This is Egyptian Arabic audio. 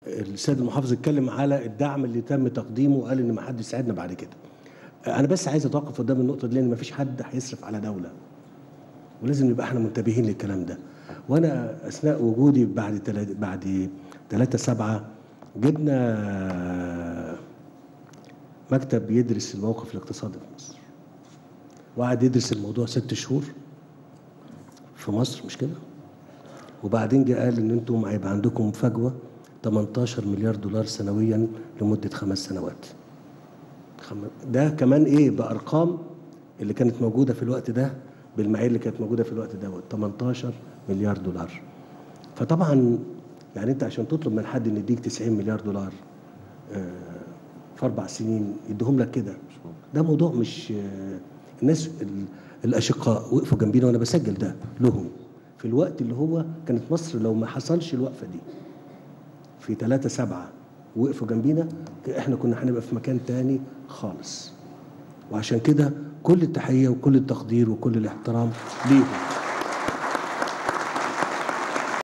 السيد المحافظ اتكلم على الدعم اللي تم تقديمه وقال ان ما حد يساعدنا بعد كده انا بس عايز اتوقف قدام النقطه دي لان ما فيش حد هيصرف على دوله ولازم نبقى احنا منتبهين للكلام ده وانا اثناء وجودي بعد تلا- بعد 3 7 جبنا مكتب يدرس الموقف الاقتصادي في مصر وقعد يدرس الموضوع ست شهور في مصر مش كده وبعدين جه قال ان انتم هيبقى عندكم فجوه 18 مليار دولار سنويا لمده خمس سنوات خم- ده كمان ايه بارقام اللي كانت موجوده في الوقت ده بالمعايير اللي كانت موجوده في الوقت دوت 18 مليار دولار فطبعا يعني انت عشان تطلب من حد ان يديك 90 مليار دولار آه، في اربع سنين يديهم لك كده ده موضوع مش آه، الناس ال- الاشقاء وقفوا جنبينا وانا بسجل ده لهم في الوقت اللي هو كانت مصر لو ما حصلش الوقفه دي في 3 7 وقفوا جنبينا احنا كنا هنبقى في مكان تاني خالص وعشان كده كل التحيه وكل التقدير وكل الاحترام ليهم